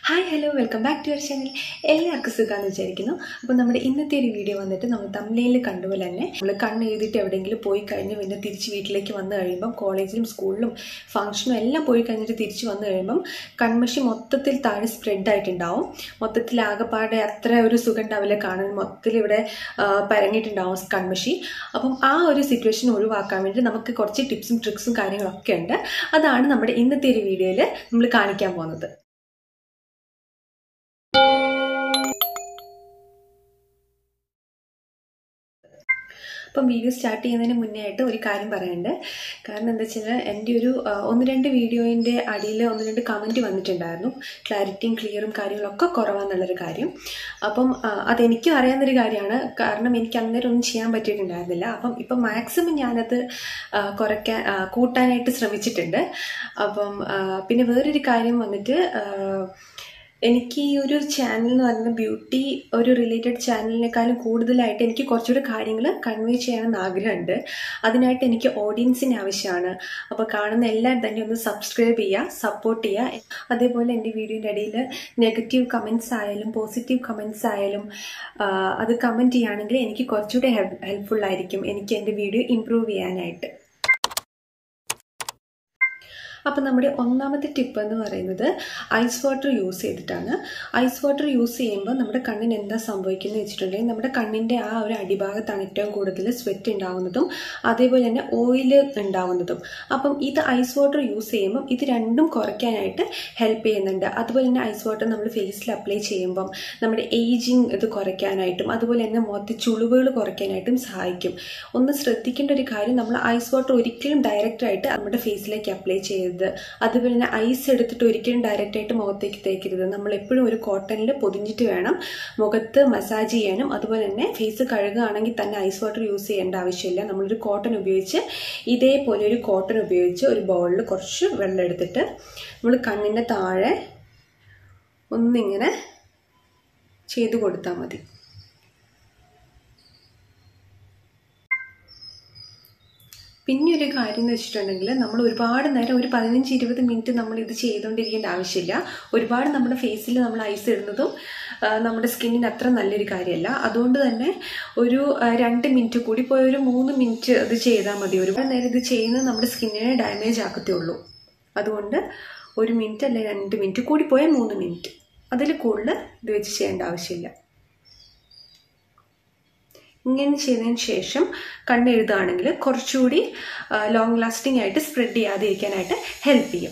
hi hello welcome back to your channel എല്ലാവർക്കും സുഖമാണെന്ന് വിചാരിക്കുന്നു അപ്പോൾ നമ്മുടെ ഇന്നത്തെ ഒരു വീഡിയോ വന്നിട്ട് നമ്മൾ തമിഴിൽ കണ്ടുപോലെ തന്നെ നമ്മൾ കണ്ണ് എഴുതിയിട്ട് എവിടെയെങ്കിലും പോയി കഴിഞ്ഞ് പിന്നെ തിരിച്ച് വീട്ടിലേക്ക് വന്നു കഴിയുമ്പം കോളേജിലും സ്കൂളിലും ഫംഗ്ഷനും എല്ലാം പോയി കഴിഞ്ഞിട്ട് തിരിച്ച് വന്നു കഴിയുമ്പം കൺമഷി മൊത്തത്തിൽ താഴെ സ്പ്രെഡ് ആയിട്ടുണ്ടാവും മൊത്തത്തിൽ ആകെപ്പാടെ അത്ര ഒരു സുഖം ഉണ്ടാവില്ല കാണാൻ മൊത്തത്തിൽ ഇവിടെ ആ, പരങ്ങിയിട്ടുണ്ടാവും കൺമഷി അപ്പം ആ ഒരു സിറ്റുവേഷൻ ഒഴിവാക്കാൻ വേണ്ടി നമുക്ക് കുറച്ച് ടിപ്സും ട്രിക്സും കാര്യങ്ങളൊക്കെ ഉണ്ട് അതാണ് നമ്മുടെ ഇന്നത്തെ ഒരു വീഡിയോയിൽ നമ്മൾ കാണിക്കാൻ പോകുന്നത് അപ്പം വീഡിയോ സ്റ്റാർട്ട് ചെയ്യുന്നതിന് മുന്നേ ആയിട്ട് ഒരു കാര്യം പറയാനുണ്ട് കാരണം എന്താ വെച്ചാൽ എൻ്റെ ഒരു ആ, ഒന്ന് രണ്ട് വീഡിയോയിൻ്റെ അടിയിൽ ഒന്ന് രണ്ട് കമൻറ്റ് വന്നിട്ടുണ്ടായിരുന്നു ക്ലാരിറ്റിയും ക്ലിയറും കാര്യങ്ങളൊക്കെ കുറവാന്നുള്ളൊരു കാര്യം അപ്പം ആ, അതെനിക്കും അറിയാവുന്നൊരു കാര്യമാണ് കാരണം എനിക്ക് അന്നേരം ഒന്നും ചെയ്യാൻ പറ്റിയിട്ടുണ്ടായിരുന്നില്ല അപ്പം ഇപ്പം മാക്സിമം ഞാനത് ആ, കുറയ്ക്കാൻ ആ, കൂട്ടാനായിട്ട് ശ്രമിച്ചിട്ടുണ്ട് അപ്പം ആ, പിന്നെ വേറൊരു കാര്യം വന്നിട്ട് ആ, എനിക്ക് ഈ ഒരു ചാനൽ എന്ന് പറയുന്നത് ബ്യൂട്ടി ഒരു റിലേറ്റഡ് ചാനലിനേക്കാളും കൂടുതലായിട്ട് എനിക്ക് കുറച്ചുകൂടി കാര്യങ്ങൾ കൺവേ ചെയ്യണമെന്ന് ആഗ്രഹമുണ്ട് അതിനായിട്ട് എനിക്ക് ഓഡിയൻസിന് ആവശ്യമാണ് അപ്പോൾ കാണുന്ന എല്ലാവരും തന്നെ ഒന്ന് സബ്സ്ക്രൈബ് ചെയ്യുക സപ്പോർട്ട് ചെയ്യുക അതേപോലെ എൻ്റെ വീഡിയോൻ്റെ ഇടയിൽ നെഗറ്റീവ് കമൻസ് ആയാലും പോസിറ്റീവ് കമൻസ് ആയാലും ആ, അത് കമൻറ്റ് ചെയ്യുകയാണെങ്കിൽ എനിക്ക് കുറച്ചുകൂടി ഹെൽപ്ഫുൾ ആയിരിക്കും എനിക്ക് എൻ്റെ വീഡിയോ ഇമ്പ്രൂവ് ചെയ്യാനായിട്ട് അപ്പോൾ നമ്മുടെ ഒന്നാമത്തെ ടിപ്പ് എന്ന് പറയുന്നത് ഐസ് വാട്ടർ യൂസ് ചെയ്തിട്ടാണ് ഐസ് വാട്ടർ യൂസ് ചെയ്യുമ്പോൾ നമ്മുടെ കണ്ണിന് എന്താ സംഭവിക്കുന്നത് വെച്ചിട്ടുണ്ടെങ്കിൽ നമ്മുടെ കണ്ണിൻ്റെ ആ ഒരു അടിഭാഗത്താണ് ഏറ്റവും കൂടുതൽ സ്വെറ്റ് ഉണ്ടാവുന്നതും അതേപോലെ തന്നെ ഓയിൽ ഉണ്ടാവുന്നതും അപ്പം ഇത് ഐസ് വാട്ടർ യൂസ് ചെയ്യുമ്പം ഇത് രണ്ടും കുറയ്ക്കാനായിട്ട് ഹെൽപ്പ് ചെയ്യുന്നുണ്ട് അതുപോലെ തന്നെ ഐസ് വാട്ടർ നമ്മൾ ഫേസിൽ അപ്ലൈ ചെയ്യുമ്പം നമ്മുടെ ഏജിങ് ഇത് കുറയ്ക്കാനായിട്ടും അതുപോലെ തന്നെ മുഖത്ത് ചുളിവുകൾ കുറയ്ക്കാനായിട്ടും സഹായിക്കും ഒന്ന് ശ്രദ്ധിക്കേണ്ട ഒരു കാര്യം നമ്മൾ ഐസ് വാട്ടർ ഒരിക്കലും ഡയറക്റ്റായിട്ട് നമ്മുടെ ഫേസിലേക്ക് അപ്ലൈ ചെയ്യരുത് അതുപോലെ തന്നെ ഐസ് എടുത്തിട്ട് ഒരിക്കലും ഡയറക്റ്റായിട്ട് മുഖത്തേക്ക് തേക്കരുത് നമ്മൾ എപ്പോഴും ഒരു കോട്ടണിൽ പൊതിഞ്ഞിട്ട് വേണം മുഖത്ത് മസാജ് ചെയ്യാനും അതുപോലെ തന്നെ ഫേസ് കഴുകുകയാണെങ്കിൽ തന്നെ ഐസ് വാട്ടർ യൂസ് ചെയ്യേണ്ട ആവശ്യമില്ല നമ്മളൊരു കോട്ടൺ ഉപയോഗിച്ച് ഇതേപോലെ ഒരു കോട്ടൺ ഉപയോഗിച്ച് ഒരു ബൗളിൽ കുറച്ച് വെള്ളം എടുത്തിട്ട് നമ്മൾ കണ്ണിൻ്റെ താഴെ ഒന്നിങ്ങനെ ചെയ്ത് കൊടുത്താൽ മതി പിന്നെ ഒരു കാര്യം എന്ന് വെച്ചിട്ടുണ്ടെങ്കിൽ നമ്മൾ ഒരുപാട് നേരം ഒരു പതിനഞ്ച് ഇരുപത് മിനിറ്റ് നമ്മൾ ഇത് ചെയ്തുകൊണ്ടിരിക്കേണ്ട ആവശ്യമില്ല ഒരുപാട് നമ്മുടെ ഫേസിൽ നമ്മൾ ഐസ് ഇടുന്നതും ആ, നമ്മുടെ സ്കിന്നിന് അത്ര നല്ലൊരു കാര്യമല്ല അതുകൊണ്ട് തന്നെ ഒരു ആ, രണ്ട് മിനിറ്റ് കൂടി പോയി ഒരു മൂന്ന് മിനിറ്റ് ഇത് ചെയ്താൽ മതി ഒരുപാട് നേരം ഇത് ചെയ്യുന്നത് നമ്മുടെ സ്കിന്നിനെ ഡാമേജ് ആക്കത്തേ ഉള്ളൂ അതുകൊണ്ട് ഒരു മിനിറ്റ് അല്ലെങ്കിൽ രണ്ട് മിനിറ്റ് കൂടി പോയാൽ മൂന്ന് മിനിറ്റ് അതിൽ കൂടുതൽ ഇത് വെച്ച് ചെയ്യേണ്ട ആവശ്യമില്ല ഇങ്ങനെ ചെയ്തതിന് ശേഷം കണ്ണെഴുതുകയാണെങ്കിൽ കുറച്ചുകൂടി ലോങ് ലാസ്റ്റിംഗ് ആയിട്ട് സ്പ്രെഡ് ചെയ്യാതെ ഇരിക്കാനായിട്ട് ഹെൽപ്പ് ചെയ്യും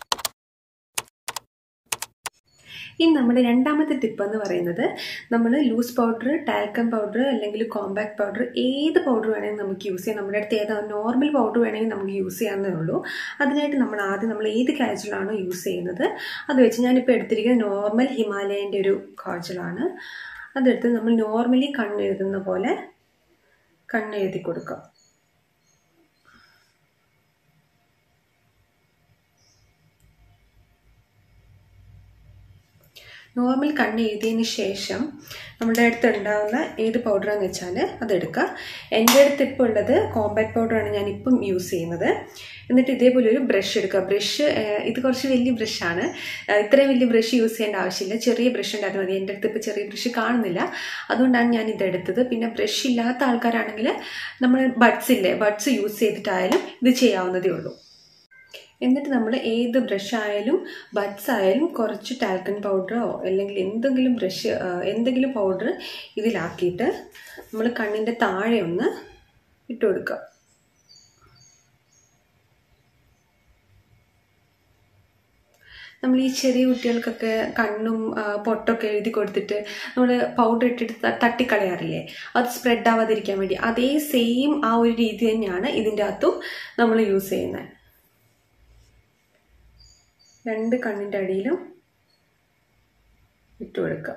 ഇനി നമ്മുടെ രണ്ടാമത്തെ ടിപ്പ് എന്ന് പറയുന്നത് നമ്മൾ ലൂസ് പൗഡർ ടാൽക്കം പൗഡർ അല്ലെങ്കിൽ കോമ്പാക്ട് പൗഡർ ഏത് പൗഡർ വേണമെങ്കിൽ നമുക്ക് യൂസ് ചെയ്യാം നമ്മുടെ അടുത്ത് ഏതാ നോർമൽ പൗഡർ വേണമെങ്കിൽ നമുക്ക് യൂസ് ചെയ്യാവുന്നേ ഉള്ളൂ അതിനായിട്ട് നമ്മൾ ആദ്യം നമ്മൾ ഏത് കാജലാണോ യൂസ് ചെയ്യുന്നത് അത് വെച്ച് ഞാനിപ്പോൾ എടുത്തിരിക്കുന്നത് നോർമൽ ഹിമാലയൻ്റെ ഒരു കാജലാണ് അതെടുത്ത് നമ്മൾ നോർമലി കണ്ണെഴുതുന്ന പോലെ കണ്ണെഴുതി കൊടുക്കുക നോർമൽ കണ്ണ് എഴുതിയതിന് ശേഷം നമ്മുടെ അടുത്ത് ഉണ്ടാകുന്ന ഏത് പൗഡറാന്ന് വെച്ചാൽ അതെടുക്കുക എൻ്റെ അടുത്ത് ഇപ്പോൾ ഉള്ളത് കോമ്പാക്ട് പൗഡറാണ് ഞാൻ ഇപ്പം യൂസ് ചെയ്യുന്നത് എന്നിട്ട് ഇതേപോലെ ഒരു ബ്രഷ് എടുക്കുക ബ്രഷ് ഇത് കുറച്ച് വലിയ ബ്രഷാണ് ഇത്രയും വലിയ ബ്രഷ് യൂസ് ചെയ്യേണ്ട ആവശ്യമില്ല ചെറിയ ബ്രഷ് ഉണ്ടായിരുന്നത് മതി എൻ്റെ അടുത്ത് ഇപ്പോൾ ചെറിയ ബ്രഷ് കാണുന്നില്ല അതുകൊണ്ടാണ് ഞാൻ ഇതെടുത്തത് പിന്നെ ബ്രഷ് ഇല്ലാത്ത ആൾക്കാരാണെങ്കിൽ നമ്മൾ ബഡ്സ് ഇല്ലേ ബഡ്സ് യൂസ് ചെയ്തിട്ടായാലും ഇത് ചെയ്യാവുന്നതേ ഉള്ളൂ എന്നിട്ട് നമ്മൾ ഏത് ബ്രഷ് ആയാലും ബഡ്സ് ആയാലും കുറച്ച് ടാൽക്കൺ പൗഡറോ അല്ലെങ്കിൽ എന്തെങ്കിലും ബ്രഷ് എന്തെങ്കിലും പൗഡർ ഇതിലാക്കിയിട്ട് നമ്മൾ കണ്ണിൻ്റെ താഴെ ഒന്ന് ഇട്ട് കൊടുക്കുക നമ്മൾ ഈ ചെറിയ കുട്ടികൾക്കൊക്കെ കണ്ണും ആ, പൊട്ടൊക്കെ എഴുതി കൊടുത്തിട്ട് നമ്മൾ പൗഡർ ഇട്ടിട്ട് ത- തട്ടിക്കളയാറില്ലേ അത് സ്പ്രെഡ് ആവാതിരിക്കാൻ വേണ്ടി അതേ സെയിം ആ ഒരു രീതി തന്നെയാണ് ഇതിൻ്റെ അകത്തും നമ്മൾ യൂസ് ചെയ്യുന്നത് രണ്ട് കണ്ണിൻ്റെ അടിയിലും ഇട്ട് കൊടുക്കുക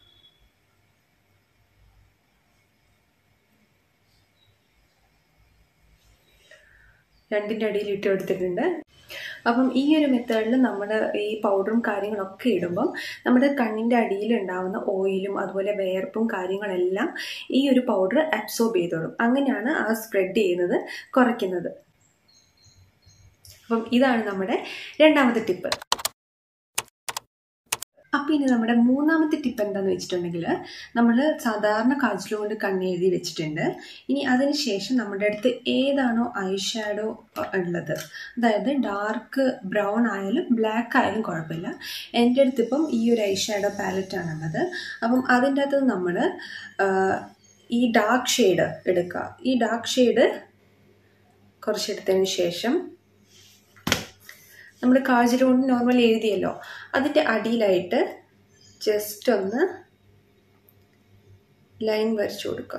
രണ്ടിൻ്റെ അടിയിൽ ഇട്ട് കൊടുത്തിട്ടുണ്ട് അപ്പം ഈ ഒരു മെത്തേഡിൽ നമ്മൾ ഈ പൗഡറും കാര്യങ്ങളൊക്കെ ഇടുമ്പം നമ്മുടെ കണ്ണിൻ്റെ അടിയിൽ ഉണ്ടാവുന്ന ഓയിലും അതുപോലെ വേർപ്പും കാര്യങ്ങളെല്ലാം ഈ ഒരു പൗഡർ അബ്സോർബ് ചെയ്തോളും അങ്ങനെയാണ് ആ സ്പ്രെഡ് ചെയ്യുന്നത് കുറയ്ക്കുന്നത് അപ്പം ഇതാണ് നമ്മുടെ രണ്ടാമത്തെ ടിപ്പ് അപ്പോൾ ഇനി നമ്മുടെ മൂന്നാമത്തെ ടിപ്പ് എന്താണെന്ന് വെച്ചിട്ടുണ്ടെങ്കിൽ നമ്മൾ സാധാരണ കാജൽ കൊണ്ട് കണ്ണ് എഴുതി വെച്ചിട്ടുണ്ട് ഇനി അതിന് ശേഷം നമ്മുടെ അടുത്ത് ഏതാണോ ഐ ഷാഡോ ഉള്ളത് അതായത് ഡാർക്ക് ബ്രൗൺ ആയാലും ബ്ലാക്ക് ആയാലും കുഴപ്പമില്ല എൻ്റെ അടുത്ത് ഇപ്പം ഈ ഒരു ഐ ഷാഡോ പാലറ്റാണുള്ളത് അപ്പം അതിൻ്റെ അകത്ത് നമ്മൾ ഈ ഡാർക്ക് ഷെയ്ഡ് എടുക്കുക ഈ ഡാർക്ക് ഷെയ്ഡ് കുറച്ചെടുത്തതിന് ശേഷം നമ്മൾ കാജൽ കൊണ്ട് നോർമൽ എഴുതിയല്ലോ അതിൻ്റെ അടിയിലായിട്ട് ജസ്റ്റ് ഒന്ന് ലൈൻ വരച്ചു കൊടുക്കുക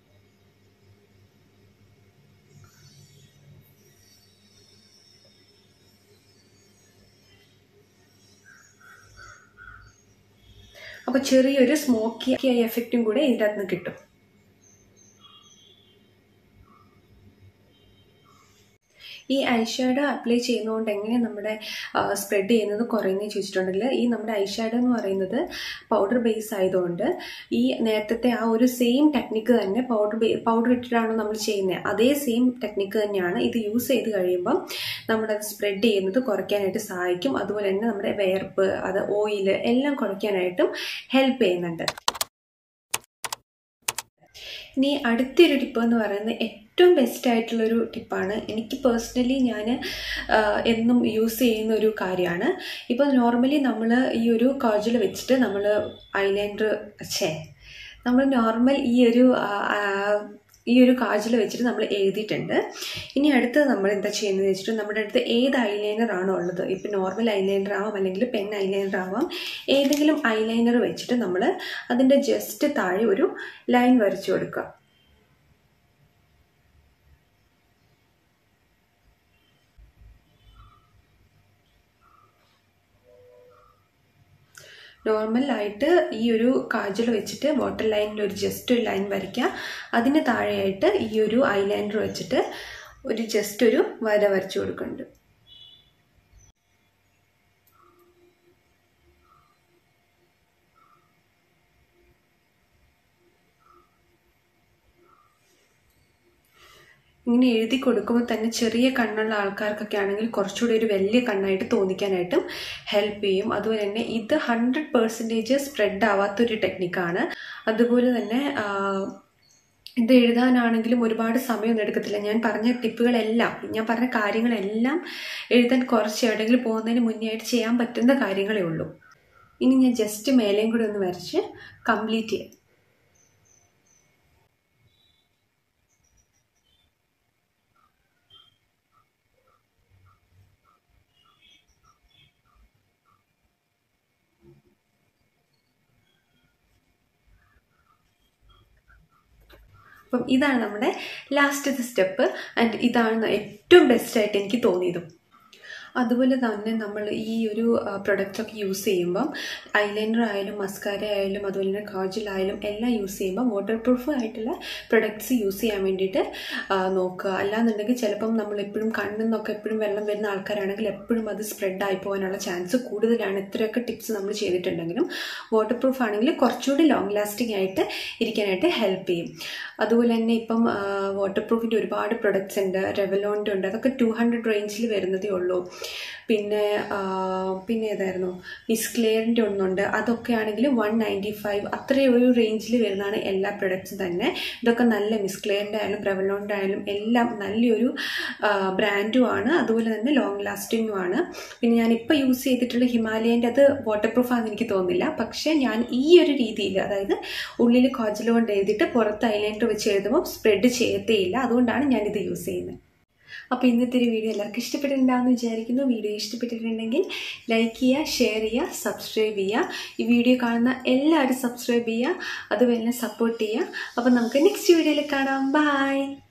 അപ്പോൾ ചെറിയൊരു സ്മോക്കി എഫക്റ്റും കൂടെ ഇതിൻ്റെ അകത്ത് നിന്ന് കിട്ടും ഈ ഐഷാഡോ അപ്ലൈ ചെയ്യുന്നതുകൊണ്ട് എങ്ങനെ നമ്മുടെ സ്പ്രെഡ് ചെയ്യുന്നത് കുറയുന്നത് ചോദിച്ചിട്ടുണ്ടെങ്കിൽ ഈ നമ്മുടെ ഐഷാഡോ എന്ന് പറയുന്നത് പൗഡർ ബേസ് ആയതുകൊണ്ട് ഈ നേരത്തെ ആ ഒരു സെയിം ടെക്നിക്ക് തന്നെ പൗഡർ പൗഡർ ഇട്ടിട്ടാണ് നമ്മൾ ചെയ്യുന്നത് അതേ സെയിം ടെക്നിക്ക് തന്നെയാണ് ഇത് യൂസ് ചെയ്ത് കഴിയുമ്പം നമ്മളത് സ്പ്രെഡ് ചെയ്യുന്നത് കുറയ്ക്കാനായിട്ട് സഹായിക്കും അതുപോലെ തന്നെ നമ്മുടെ വേർപ്പ് അത് ഓയിൽ എല്ലാം കുറയ്ക്കാനായിട്ടും ഹെൽപ്പ് ചെയ്യുന്നുണ്ട് ഇനി അടുത്തൊരു ടിപ്പ് എന്ന് പറയുന്നത് ഏറ്റവും ബെസ്റ്റ് ആയിട്ടുള്ളൊരു ടിപ്പാണ് എനിക്ക് പേഴ്സണലി ഞാൻ എന്നും യൂസ് ചെയ്യുന്ന ഒരു കാര്യമാണ് ഇപ്പോൾ നോർമലി നമ്മൾ ഈ ഒരു കാജൽ വെച്ചിട്ട് നമ്മൾ ഐലൈനർ ഛേ നമ്മൾ നോർമൽ ഈ ഒരു ഈ ഒരു കാജൽ വെച്ചിട്ട് നമ്മൾ എഴുതിയിട്ടുണ്ട് ഇനി അടുത്തത് നമ്മൾ എന്താ ചെയ്യുന്നത് വെച്ചിട്ട് നമ്മുടെ അടുത്ത് ഏത് ഐലൈനർ ആണോ ഉള്ളത് ഇപ്പം നോർമൽ ഐലൈനർ ആവാം അല്ലെങ്കിൽ പെൻ ഐലൈനർ ആവാം ഏതെങ്കിലും ഐലൈനർ വെച്ചിട്ട് നമ്മൾ അതിൻ്റെ ജസ്റ്റ് താഴെ ഒരു ലൈൻ വരച്ചു കൊടുക്കുക നോർമലായിട്ട് ഈ ഒരു കാജൽ വെച്ചിട്ട് വാട്ടർ ലൈനിൽ ഒരു ജസ്റ്റ് ഒരു ലൈൻ വരയ്ക്കുക അതിന് താഴെയായിട്ട് ഈ ഒരു ഐലൈനർ വെച്ചിട്ട് ഒരു ജസ്റ്റ് ഒരു വര വരച്ചു കൊടുക്കുന്നുണ്ട് ഇങ്ങനെ എഴുതി കൊടുക്കുമ്പോൾ തന്നെ ചെറിയ കണ്ണുള്ള ആൾക്കാർക്കൊക്കെ ആണെങ്കിൽ കുറച്ചുകൂടി ഒരു വലിയ കണ്ണായിട്ട് തോന്നിക്കാനായിട്ടും ഹെൽപ്പ് ചെയ്യും അതുപോലെ തന്നെ ഇത് ഹൺഡ്രഡ് പെർസെൻറ്റേജ് സ്പ്രെഡ് ആവാത്തൊരു ടെക്നിക്കാണ് അതുപോലെ തന്നെ ഇത് എഴുതാനാണെങ്കിലും ഒരുപാട് സമയമൊന്നും എടുക്കത്തില്ല ഞാൻ പറഞ്ഞ ടിപ്പുകളെല്ലാം ഞാൻ പറഞ്ഞ കാര്യങ്ങളെല്ലാം എഴുതാൻ കുറച്ച് എവിടെയെങ്കിലും പോകുന്നതിന് മുന്നേ ആയിട്ട് ചെയ്യാൻ പറ്റുന്ന കാര്യങ്ങളേ ഉള്ളൂ ഇനി ഞാൻ ജസ്റ്റ് മേലെയും കൂടി ഒന്ന് വരച്ച് കംപ്ലീറ്റ് ചെയ്യാം അപ്പം ഇതാണ് നമ്മുടെ ലാസ്റ്റത്തെ സ്റ്റെപ്പ് ആൻഡ് ഇതാണ് ഏറ്റവും ബെസ്റ്റായിട്ട് എനിക്ക് തോന്നിയതും അതുപോലെ തന്നെ നമ്മൾ ഈ ഒരു പ്രൊഡക്റ്റൊക്കെ യൂസ് ചെയ്യുമ്പം ഐലൈനർ ആയാലും മസ്കാര ആയാലും അതുപോലെ തന്നെ കാജലായാലും എല്ലാം യൂസ് ചെയ്യുമ്പം വാട്ടർ പ്രൂഫ് ആയിട്ടുള്ള പ്രൊഡക്ട്സ് യൂസ് ചെയ്യാൻ വേണ്ടിയിട്ട് നോക്കുക അല്ലാന്നുണ്ടെങ്കിൽ ചിലപ്പം നമ്മൾ എപ്പോഴും കണ്ണിൽ നിന്നൊക്കെ എപ്പോഴും വെള്ളം വരുന്ന ആൾക്കാരാണെങ്കിൽ എപ്പോഴും അത് സ്പ്രെഡ് ആയി പോകാനുള്ള ചാൻസ് കൂടുതലാണ് എത്രയൊക്കെ ടിപ്സ് നമ്മൾ ചെയ്തിട്ടുണ്ടെങ്കിലും വാട്ടർ പ്രൂഫ് ആണെങ്കിൽ കുറച്ചുകൂടി ലോങ് ലാസ്റ്റിംഗ് ആയിട്ട് ഇരിക്കാനായിട്ട് ഹെൽപ്പ് ചെയ്യും അതുപോലെ തന്നെ ഇപ്പം വാട്ടർ പ്രൂഫിൻ്റെ ഒരുപാട് പ്രൊഡക്ട്സ് ഉണ്ട് റെവലോണിൻ്റെ ഉണ്ട് അതൊക്കെ ടു ഹൺഡ്രഡ് റേഞ്ചിൽ വരുന്നതേ ഉള്ളൂ പിന്നെ പിന്നെ ഏതായിരുന്നു മിസ്ക്ലെയറിൻ്റെ ഒന്നുണ്ട് അതൊക്കെ ആണെങ്കിൽ വൺ നയൻറ്റി ഫൈവ് അത്രയും ഒരു റേഞ്ചിൽ വരുന്നതാണ് എല്ലാ പ്രൊഡക്ട്സും തന്നെ ഇതൊക്കെ നല്ല മിസ്ക്ലെയറിൻ്റെ ആയാലും പ്രവലോണിൻ്റെ ആയാലും എല്ലാം നല്ലൊരു ബ്രാൻഡും ആണ് അതുപോലെ തന്നെ ലോങ് ലാസ്റ്റിംഗും ആണ് പിന്നെ ഞാനിപ്പോൾ യൂസ് ചെയ്തിട്ടുള്ള ഹിമാലയൻ്റെ അത് വാട്ടർ പ്രൂഫ് ആണെന്ന് എനിക്ക് തോന്നുന്നില്ല പക്ഷേ ഞാൻ ഈ ഒരു രീതിയിൽ അതായത് ഉള്ളിൽ കോജൽ കൊണ്ട് എഴുതിയിട്ട് പുറത്ത് ഐലൈനർ വെച്ച് എഴുതുമ്പോൾ സ്പ്രെഡ് ചെയ്യത്തേയില്ല അതുകൊണ്ടാണ് ഞാനിത് യൂസ് ചെയ്യുന്നത് അപ്പോൾ ഇന്നത്തെ ഒരു വീഡിയോ എല്ലാവർക്കും ഇഷ്ടപ്പെട്ടിട്ടുണ്ടാകുമെന്ന് വിചാരിക്കുന്നു വീഡിയോ ഇഷ്ടപ്പെട്ടിട്ടുണ്ടെങ്കിൽ ലൈക്ക് ചെയ്യുക ഷെയർ ചെയ്യുക സബ്സ്ക്രൈബ് ചെയ്യുക ഈ വീഡിയോ കാണുന്ന എല്ലാവരും സബ്സ്ക്രൈബ് ചെയ്യുക അതുപോലെ തന്നെ സപ്പോർട്ട് ചെയ്യുക അപ്പോൾ നമുക്ക് നെക്സ്റ്റ് വീഡിയോയിൽ കാണാം ബൈ